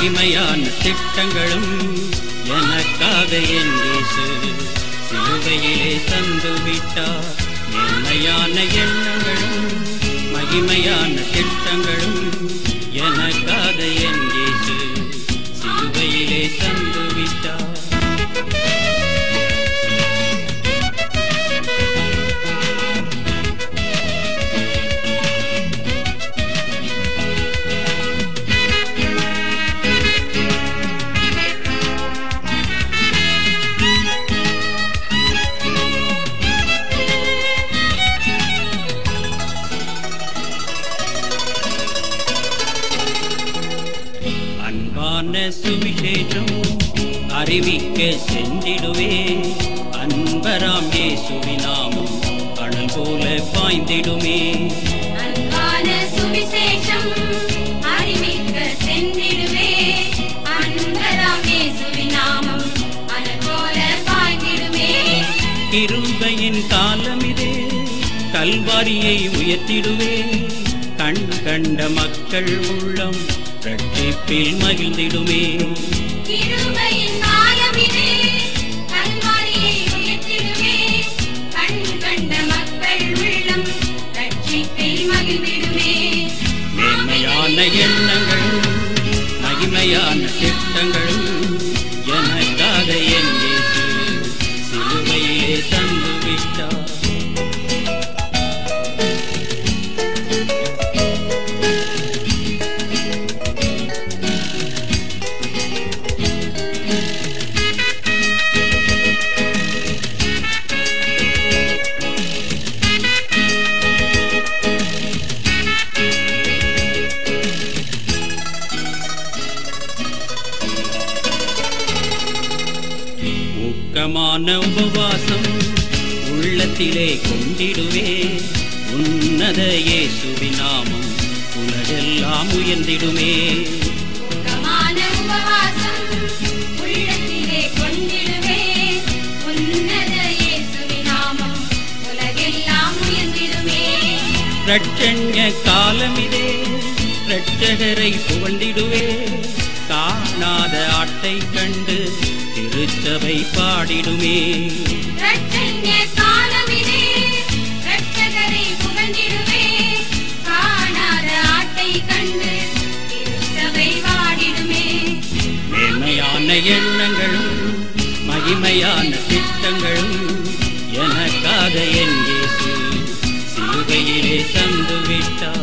மகிமையான திட்டங்களும் எனக்காக என் இயேசு சிலுவையிலே தந்து விட்டார் மென்மையான எண்ணங்களும் மகிமையான திட்டங்களும் எனக்காக என் இயேசு சிலுவையிலே தந்து விட்டார் அன்பான சுவிசேஷம் அறிவிக்க சென்றிடுவே அன்பராம் இயேசுவின் நாமம் அனல் போல பாய்ந்திடுமே அன்பான சுவிசேஷம் அறிவிக்க சென்றிடுவே அன்பராம் இயேசுவின் நாமம் அனல் போல பாய்ந்திடுமே கிருபையின் காலம் இதே கல்வாரியை உயர்த்திடுவே கண் கண்ட மக்கள் உள்ளம் ரட்சிப்பில் மகிழ்ந்திடுமே கிருபையின் காலமிதே கல்வாரியை உயர்த்திடுவே கண் கண்ட மக்கள் உள்ளம் ரட்சிப்பில் மகிழ்ந்திடுமே மேன்மையான எண்ணங்களும் மகிமையான திட்டங்களும் எனக்காக என் இயேசு சிலுவையிலே தந்து விட்டார் ஊக்கமான உபவாசம் உள்ளத்திலே கொண்டிடுவே உன்னத இயேசுவின் நாமம் உலகெல்லாம் உயர்ந்திடுமே சுகமான உபவாசம் உள்ளத்திலே கொண்டிடுவே உன்னத இயேசுவின் நாமம் உலகெல்லாம் உயர்ந்திடுமே ரட்சண்ய காலமிதே ரட்சகரை புகழ்ந்திடுவே காணாத ஆட்டை கண்டு திருச்சபை பாடிடுமே ரட்சண்ய காலமிதே ரட்சகரை புகழ்ந்திடுவே காணாத ஆட்டை கண்டு திருச்சபை வாடிடுமே மேன்மையான எண்ணங்களும் மகிமையான திட்டங்களும் எனக்காக என் இயேசு சிலுவையிலே தந்து விட்டார்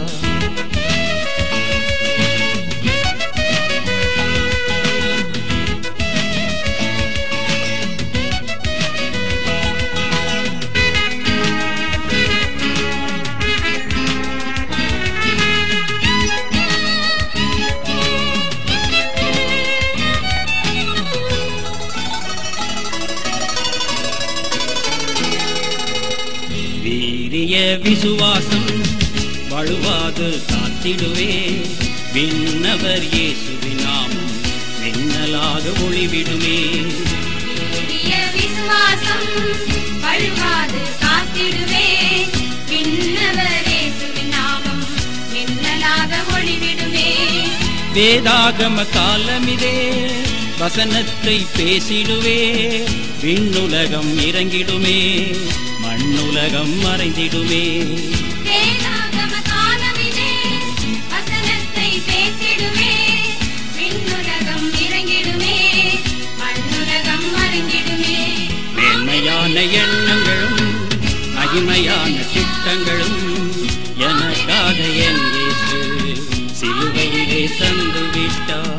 வீரிய விசுவாசம் வழுவாது காத்திடுவே விண்ணவர் இயேசுவின் நாமம் மின்னலாக ஒளிவிடுமே புதிய விசுவாசம் வழுவாது காத்திடுவே விண்ணவர் இயேசுவின் நாமம் மின்னலாக ஒளிவிடுமே வேதாகம காலமிதே வசனத்தை பேசிடுவே விண்ணுலகம் இறங்கிடுமே மண்ணுலகம் மறைந்திடுமே வேதாகம காலமிதே வசனத்தை பேசிடுவே விண்ணுலகம் இறங்கிடுமே மண்ணுலகம் மறைந்திடுமே மேன்மையான எண்ணங்களும் மகிமையான திட்டங்களும் எனக்காக என் இயேசு சிலுவையிலே தந்து விட்டார்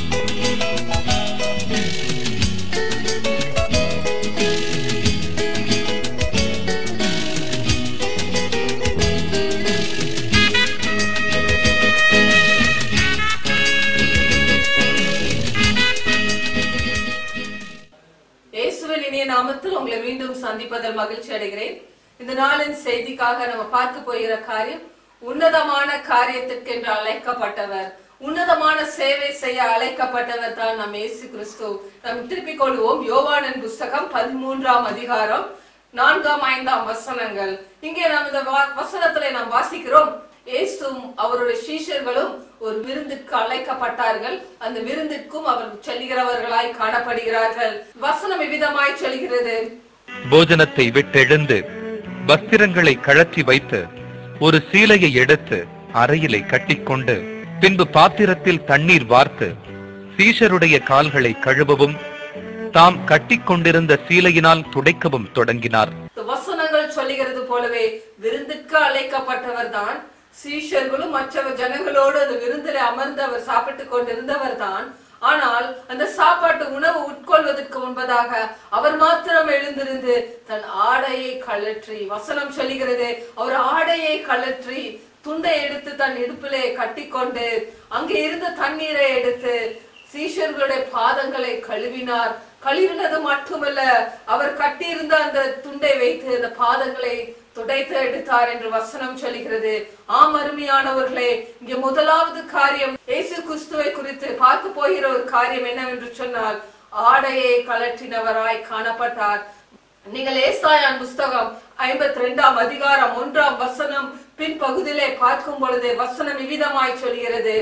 இயேசுவின் இனிய நாமத்தில் உங்களை மீண்டும் சந்திப்பதில் மகிழ்ச்சி அடைகிறேன் இந்த நாளின் செய்திக்காக நம்ம பார்க்க போகிற காரியம் உன்னதமான காரியத்திற்கு என்று அழைக்கப்பட்டவர் உன்னதமான சேவை செய்ய அழைக்கப்பட்டவர் தான் நம் இயேசு கிறிஸ்து நாம் திருப்பிக் கொள்வோம் யோவானின் புஸ்தகம் பதிமூன்றாம் அதிகாரம் நான்காம் ஐந்தாம் வசனங்கள் இங்கே நாம் இந்த வா- வசனத்திலே நாம் வாசிக்கிறோம் இயேசுவும் அவருடைய சீஷர்களும் ஒரு விருந்துக்கு அழைக்கப்பட்டார்கள் அந்த விருந்திற்கும் அவர் செல்கிறவர்களாய் காணப்படுகிறார்கள் வசனம் இவ்விதமாய் சொல்கிறது போஜனத்தை விட்டெழுந்து வஸ்திரங்களை கழற்றி வைத்து ஒரு சீலையை எடுத்து அறையிலே கட்டிக்கொண்டு பின்பு பாத்திரத்தில் தண்ணீர் வார்த்து சீஷருடைய கால்களை கழுவவும் தாம் கட்டிக்கொண்டிருந்த சீலையினால் துடைக்கவும் தொடங்கினார் இந்த வசனங்கள் சொல்லுகிறது போலவே விருந்துக்கு அழைக்கப்பட்டவர் தான் சீஷர்களும் மற்ற ஜனங்களோடு அந்த விருந்தில் அமர்ந்து அவர் சாப்பிட்டுக் கொண்டிருந்தவர் தான் ஆனால் அந்த சாப்பாட்டு உணவு உட்கொள்வதற்கு முன்பதாக அவர் மாத்திரம் எழுந்திருந்து தன் ஆடையை கழற்றி வசனம் சொல்லுகிறது அவர் ஆடையை கழற்றி துண்டை எடுத்து தன் இடுப்பிலே கட்டிக்கொண்டு அங்கே இருந்த தண்ணீரை எடுத்து சீஷர்களுடைய பாதங்களை கழுவினார் கழுவினது மட்டுமல்ல அவர் கட்டியிருந்த அந்த துண்டை வைத்து அந்த பாதங்களை துடைத்து எடுத்தார் என்று வசனம் சொல்கிறது ஆம் அருமையானவர்களே இங்கே முதலாவது காரியம் இயேசு கிறிஸ்துவை குறித்து பார்க்க போகிற ஒரு காரியம் என்னவென்று சொன்னால் ஆடையை கலற்றினவராய் காணப்பட்டார் நீங்கள் ஏசாயான் புஸ்தகம் ஐம்பத்தி ரெண்டாம் அதிகாரம் ஒன்றாம் வசனம் பின் பகுதியிலே பார்க்கும் பொழுது வசனம் இவ்விதமாய் சொல்கிறது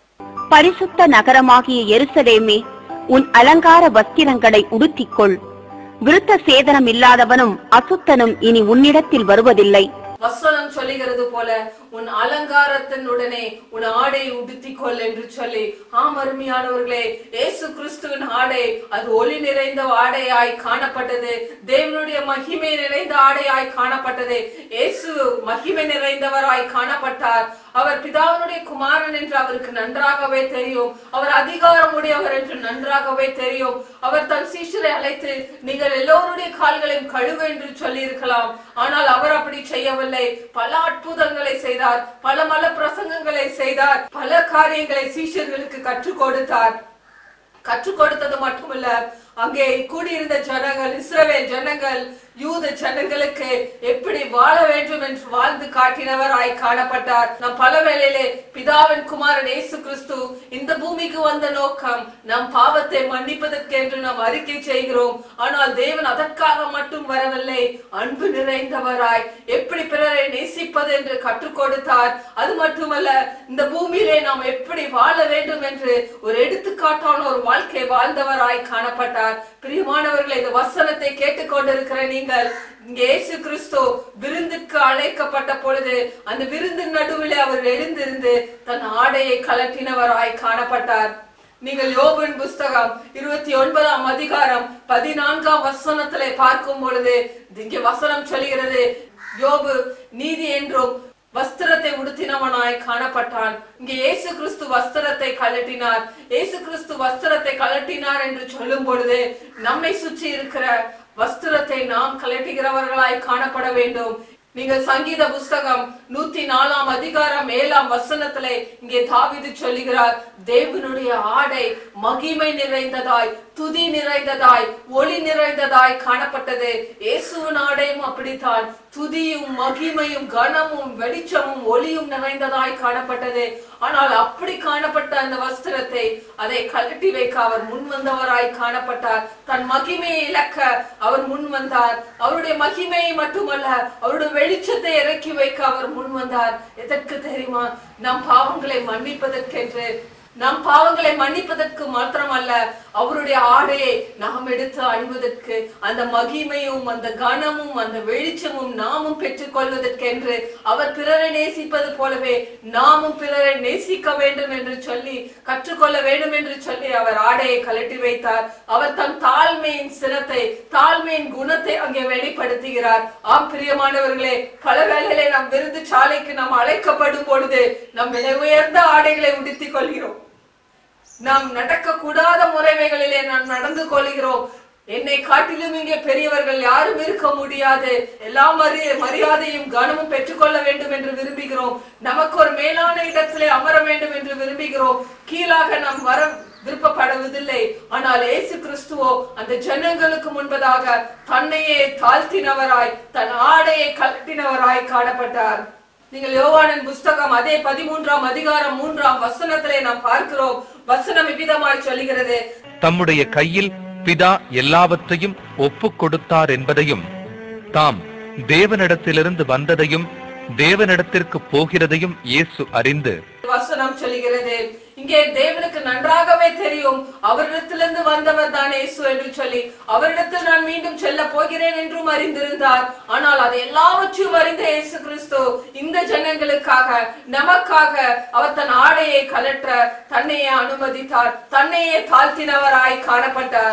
பரிசுத்த நகரமாகிய எருசலேமே உன் அலங்கார வஸ்திரங்களை உடுத்திக்கொள் விருத்த சேதனம் இல்லாதவனும் அசுத்தனும் இனி உன்னிடத்தில் வருவதில்லை வசனம் சொல்லுகிறது போல உன் அலங்காரத்தினுடனே உன் ஆடை உடுத்திக் கொள் என்று சொல்லி ஆம் அருமையானவர்களே இயேசு கிறிஸ்துவின் ஆடை அது ஒளி நிறைந்த ஆடையாய் காணப்பட்டது தேவனுடைய மகிமை நிறைந்த ஆடையாய் காணப்பட்டது இயேசு மகிமை நிறைந்தவராய் காணப்பட்டார் அவர் பிதாவினுடைய குமாரன் என்று அவருக்கு நன்றாகவே தெரியும் அவர் அதிகாரம் உடையவர் என்று நன்றாகவே தெரியும் அவர் தன் சீஷரை அழைத்து நீங்கள் எல்லோருடைய கால்களையும் கழுவு என்று சொல்லி இருக்கலாம் ஆனால் அவர் அப்படி செய்யவில்லை பல அற்புதங்களை செய்தார் பல மல பிரசங்கங்களை செய்தார் பல காரியங்களை சீஷர்களுக்கு கற்றுக் கொடுத்தார் கற்றுக் கொடுத்தது மட்டுமல்ல அங்கே கூடியிருந்த ஜனங்கள் இஸ்ரவேல் ஜனங்கள் யூத ஜனங்களுக்கு எப்படி வாழ வேண்டும் என்று வாழ்ந்து காட்டினவராய் காணப்பட்டார் நம் பல வேளையிலே பிதாவின் குமாரன் இயேசு கிறிஸ்து இந்த பூமிக்கு வந்த நோக்கம் நம் பாவத்தை மன்னிப்பதற்கு என்று நாம் அறிக்கை செய்கிறோம் ஆனால் தேவன் அதற்காக மட்டும் வரவில்லை அன்பு நிறைந்தவராய் எப்படி பிறரை நேசிப்பது என்று கற்றுக் கொடுத்தார் அது மட்டுமல்ல இந்த பூமியிலே நாம் எப்படி வாழ வேண்டும் என்று ஒரு எடுத்துக்காட்டான ஒரு வாழ்க்கை வாழ்ந்தவராய் காணப்பட்டார் பிரியமானவர்களை இந்த வசனத்தை கேட்டுக்கொண்டிருக்கிற நீங்கள் இங்கே இயேசு கிறிஸ்து விருந்துக்கு அழைக்கப்பட்ட பொழுது அந்த விருந்தின் நடுவிலே அவர் எழுந்திருந்து தன் ஆடையை கலட்டினவராய் காணப்பட்டார் நீங்கள் யோபின் புஸ்தகம் இருபத்தி ஒன்பதாம் அதிகாரம் பதினான்காம் வசனத்திலே பார்க்கும் பொழுது இங்கே வசனம் சொல்கிறது யோபு நீதி என்றும் வஸ்திரத்தை உடுத்தினவனாய் காணப்பட்டான் இங்கே இயேசு கிறிஸ்து வஸ்திரத்தை கழட்டினார் இயேசு கிறிஸ்து வஸ்திரத்தை கழட்டினார் என்று சொல்லும் பொழுது நம்மை சுற்றி இருக்கிற வஸ்திரத்தை நாம் கழட்டுகிறவர்களாய் காணப்பட வேண்டும் நீங்கள் சங்கீத புஸ்தகம் நூத்தி நாலாம் அதிகாரம் ஏழாம் வசனத்திலே இங்கே தாவிது சொல்லுகிறார் தேவனுடைய ஆடை மகிமை நிறைந்ததாய் துதி நிறைந்ததாய் ஒளி நிறைந்ததாய் காணப்பட்டது இயேசுவின் ஆடையும் அப்படித்தான் துதியும் மகிமையும் கனமும் வெளிச்சமும் ஒளியும் நிறைந்ததாய் காணப்பட்டது ஆனால் அப்படி காணப்பட்ட அந்த வஸ்திரத்தை அதை கழட்டி வைக்க அவர் முன் வந்தவராய் காணப்பட்டார் தன் மகிமையை இழக்க அவர் முன் வந்தார் அவருடைய மகிமையை மட்டுமல்ல அவருடைய வெளிச்சத்தை இறக்கி வைக்க அவர் முன் வந்தார் எதற்கு தெரியுமா நம் பாவங்களை மன்னிப்பதற்கென்று நம் பாவங்களை மன்னிப்பதற்கு மாத்திரமல்ல அவருடைய ஆடையை நாம் எடுத்து அணிவதற்கு அந்த மகிமையும் அந்த கனமும் அந்த வெளிச்சமும் நாமும் பெற்றுக்கொள்வதற்கென்று அவர் பிறரை நேசிப்பது போலவே நாமும் பிறரை நேசிக்க வேண்டும் என்று சொல்லி கற்றுக்கொள்ள வேண்டும் என்று சொல்லி அவர் ஆடையை கழட்டி வைத்தார் அவர் தன் தாழ்மையின் சிரத்தை தாழ்மையின் குணத்தை அங்கே வெளிப்படுத்துகிறார் ஆம் பிரியமானவர்களே பல வேளையிலே நாம் விருது சாலைக்கு நாம் அழைக்கப்படும் பொழுது நம் விலை உயர்ந்த ஆடைகளை உடுத்திக் கொள்கிறோம் நாம் நடக்க கூடாத முறைமைகளிலே நாம் நடந்து கொள்கிறோம் என்னை காட்டிலும் இங்கே பெரியவர்கள் யாரும் இருக்க முடியாது எல்லா மரி மரியாதையும் கனமும் பெற்றுக்கொள்ள வேண்டும் என்று விரும்புகிறோம் நமக்கு ஒரு மேலான இடத்திலே அமர வேண்டும் என்று விரும்புகிறோம் கீழாக நாம் வர விருப்பப்படுவதில்லை ஆனால் இயேசு கிறிஸ்துவோ அந்த ஜனங்களுக்கு முன்பதாக தன்னையே தாழ்த்தினவராய் தன் ஆடையை கலட்டினவராய் காணப்பட்டார் நீங்கள் யோவானின் புஸ்தகம் அதே பதிமூன்றாம் அதிகாரம் மூன்றாம் வசனத்திலே நாம் பார்க்கிறோம் வசனம் இவ்விதமாய் சொல்லுகிறது தம்முடைய கையில் பிதா எல்லாவற்றையும் ஒப்புக் கொடுத்தார் என்பதையும் தாம் தேவனிடத்திலிருந்து வந்ததையும் தேவனிடத்திற்கு போகிறதையும் இயேசு அறிந்து வசனம் சொல்லுகிறது இங்கே தேவனுக்கு நன்றாகவே தெரியும் அவரிடத்திலிருந்து வந்தவர் தான் இயேசு என்று சொல்லி அவரிடத்தில் நான் மீண்டும் செல்ல போகிறேன் என்றும் அறிந்திருந்தார் ஆனால் அது எல்லாவற்றையும் அறிந்த இயேசு கிறிஸ்து இந்த ஜனங்களுக்காக நமக்காக அவர் தன் ஆடையை கலற்ற தன்னையே அனுமதித்தார் தன்னையே தாழ்த்தினவராய் காணப்பட்டார்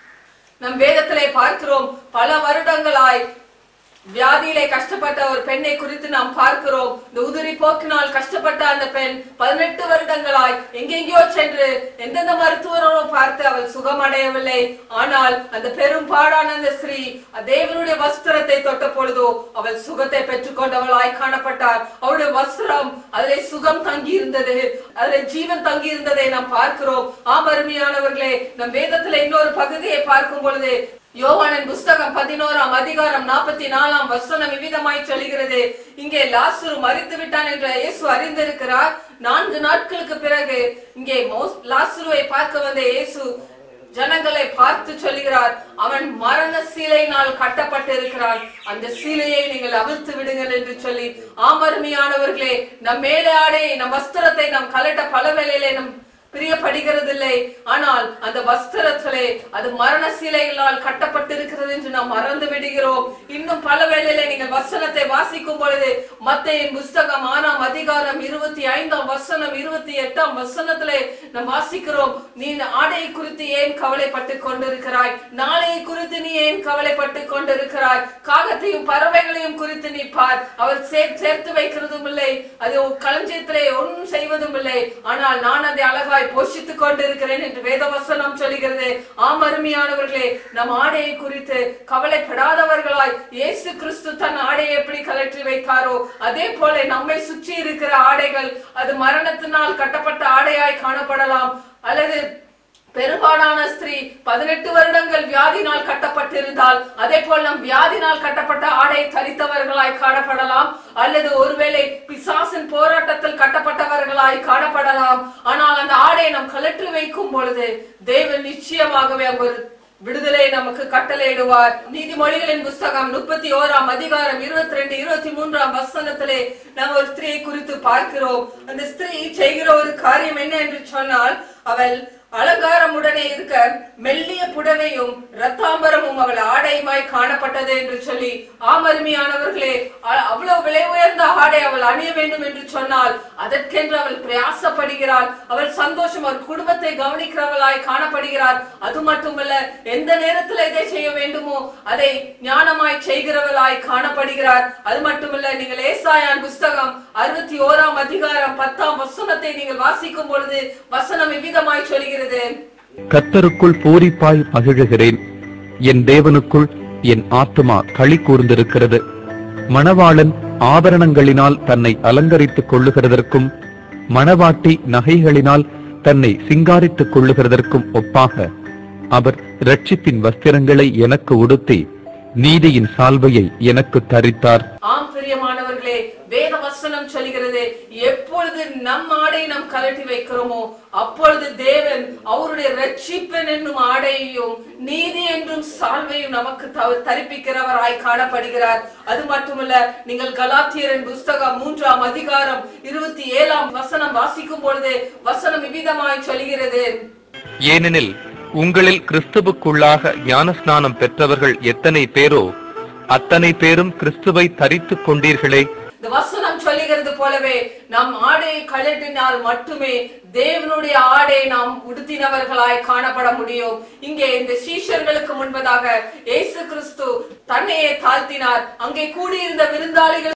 நம் வேதத்திலே பார்க்கிறோம் பல வருடங்களாய் வியாதியிலே கஷ்டப்பட்ட ஒரு பெண்ணை குறித்து நாம் பார்க்கிறோம் இந்த உதிரி போக்கினால் கஷ்டப்பட்ட அந்த பெண் பதினெட்டு வருடங்களாய் எங்கெங்கேயோ சென்று எந்தெந்த மருத்துவரோ பார்த்து அவள் சுகமடையவில்லை ஆனால் அந்த பெரும் பாடான அந்த ஸ்ரீ தேவனுடைய வஸ்திரத்தை தொட்ட பொழுதோ அவள் சுகத்தை பெற்றுக்கொண்டவளாய் காணப்பட்டார் அவருடைய வஸ்திரம் அதிலே சுகம் தங்கி இருந்தது அதிலே ஜீவன் தங்கி இருந்ததை நாம் பார்க்கிறோம் ஆம் அருமையானவர்களே நம் வேதத்துல இன்னொரு பகுதியை பார்க்கும் பொழுது யோவானின் புஸ்தகம் பதினோராம் அதிகாரம் நாற்பத்தி நாலாம் வசனம் விவிதமாய் சொல்கிறது இங்கே லாசுரு மறித்து விட்டான் என்ற இயேசு அறிந்திருக்கிறார் நான்கு நாட்களுக்கு பிறகு இங்கே மோஸ்- லாசுருவை பார்க்க வந்த இயேசு ஜனங்களை பார்த்து சொல்லுகிறார் அவன் மரண சீலையினால் கட்டப்பட்டிருக்கிறான் அந்த சீலையை நீங்கள் அவிழ்த்து விடுங்கள் என்று சொல்லி ஆமருமையானவர்களே நம் மேலே ஆடை நம் வஸ்திரத்தை நாம் கலட்ட பல வேளையிலே நம் பிரியப்படுகிறதில்லை ஆனால் அந்த வஸ்திரத்திலே அது மரண சீலைகளால் கட்டப்பட்டிருக்கிறது என்று நாம் மறந்து விடுகிறோம் இன்னும் பல வேளையிலே நீங்கள் வசனத்தை வாசிக்கும் பொழுது மத்தேயின் புஸ்தகம் ஆறாம் அதிகாரம் இருபத்தி ஐந்தாம் வசனம் இருபத்தி எட்டாம் வசனத்திலே நாம் வாசிக்கிறோம் நீ ஆடையை குறித்து ஏன் கவலைப்பட்டு கொண்டிருக்கிறாய் நாளையை குறித்து நீ ஏன் கவலைப்பட்டு கொண்டிருக்கிறாய் காகத்தையும் பறவைகளையும் குறித்து நீ பார் அவர் சே- சேர்த்து வைக்கிறதும் இல்லை அது உன் களஞ்சியத்திலே ஒன்றும் செய்வதும் இல்லை ஆனால் நான் அதை அழகாய் போஷித்துக் கொண்டிருக்கிறேன் என்று வேதவசனம் சொல்கிறது ஆம் அருமையானவர்களே நம் ஆடையை குறித்து கவலைப்படாதவர்களாய் இயேசு கிறிஸ்து தன் ஆடையை எப்படி கலற்றி வைத்தாரோ அதே போல நம்மை சுற்றி இருக்கிற ஆடைகள் அது மரணத்தினால் கட்டப்பட்ட ஆடையாய் காணப்படலாம் அல்லது பெரும்பாலான ஸ்திரீ பதினெட்டு வருடங்கள் வியாதினால் கட்டப்பட்டிருந்தால் அதே போல் நம் வியாதினால் கட்டப்பட்ட ஆடை தரித்தவர்களாய் காணப்படலாம் அல்லது ஒருவேளை பிசாசின் போராட்டத்தில் கட்டப்பட்டவர்களாய் காணப்படலாம் ஆனால் அந்த ஆடையை நாம் கலற்றி வைக்கும் பொழுது தேவன் நிச்சயமாகவே அங்கு ஒரு விடுதலை நமக்கு கட்டளையிடுவார் நீதிமொழிகளின் புஸ்தகம் முப்பத்தி ஓராம் அதிகாரம் இருபத்தி ரெண்டு இருபத்தி மூன்றாம் வசனத்திலே நாம் ஒரு ஸ்திரீயை குறித்து பார்க்கிறோம் அந்த ஸ்திரீ செய்கிற ஒரு காரியம் என்ன என்று சொன்னால் அவள் அலங்காரமுடனே இருக்க மெல்லிய புடவையும் ரத்தாம்பரமும் அவள் ஆடையுமாய் காணப்பட்டது என்று சொல்லி ஆமருமையானவர்களே அ- அவ்வளவு விலை உயர்ந்த ஆடை அவள் அணிய வேண்டும் என்று சொன்னால் அதற்கென்று அவள் பிரயாசப்படுகிறாள் அவள் சந்தோஷம் அவள் குடும்பத்தை கவனிக்கிறவளாய் காணப்படுகிறார் அது மட்டுமல்ல எந்த நேரத்தில் எதை செய்ய வேண்டுமோ அதை ஞானமாய் செய்கிறவளாய் காணப்படுகிறார் அது மட்டுமல்ல நீங்கள் ஏசாயான் புஸ்தகம் அறுபத்தி ஓராம் அதிகாரம் பத்தாம் வசனத்தை நீங்கள் வாசிக்கும் பொழுது வசனம் இவ்விதமாய் சொல்கிறது கர்த்தருக்குள் பூரிப்பாய் மகிழுகிறேன் என் தேவனுக்குள் என் ஆத்துமா களி கூர்ந்திருக்கிறது மணவாளன் ஆபரணங்களினால் தன்னை அலங்கரித்துக் கொள்ளுகிறதற்கும் மணவாட்டி நகைகளினால் தன்னை சிங்காரித்துக் கொள்ளுகிறதற்கும் ஒப்பாக அவர் இரட்சிப்பின் வஸ்திரங்களை எனக்கு உடுத்தி நீதியின் சால்வையை எனக்கு தரித்தார் ஆம் பிரியமானவர்களே வேத வசனம் சொல்கிறது எப்பொழுது நம் ஆடை நாம் கலட்டி வைக்கிறோமோ அப்பொழுது தேவன் அவருடைய ரட்சிப்பன் என்னும் ஆடையையும் நீதி என்றும் சால்வையும் நமக்கு த- தரிப்பிக்கிறவராய் காணப்படுகிறார் அது மட்டுமல்ல நீங்கள் கலாத்தியரின் புஸ்தகம் மூன்றாம் அதிகாரம் இருபத்தி ஏழாம் வசனம் வாசிக்கும் பொழுது வசனம் இவ்விதமாய் சொல்கிறது ஏனெனில் உங்களில் கிறிஸ்துவுக்குள்ளாக ஞானஸ்நானம் பெற்றவர்கள் எத்தனை பேரோ அத்தனை பேரும் கிறிஸ்துவை தரித்துக் கொண்டீர்களே இந்த வசனம் சொல்லுகிறது போலவே நம் ஆடையை கழட்டினால் மட்டுமே தேவனுடைய ஆடை நாம் உடுத்தினவர்களாய் காணப்பட முடியும் இங்கே இந்த சீஷர்களுக்கு முன்பதாக இயேசு கிறிஸ்து தன்னையே தாழ்த்தினார் அங்கே கூடியிருந்த விருந்தாளிகள்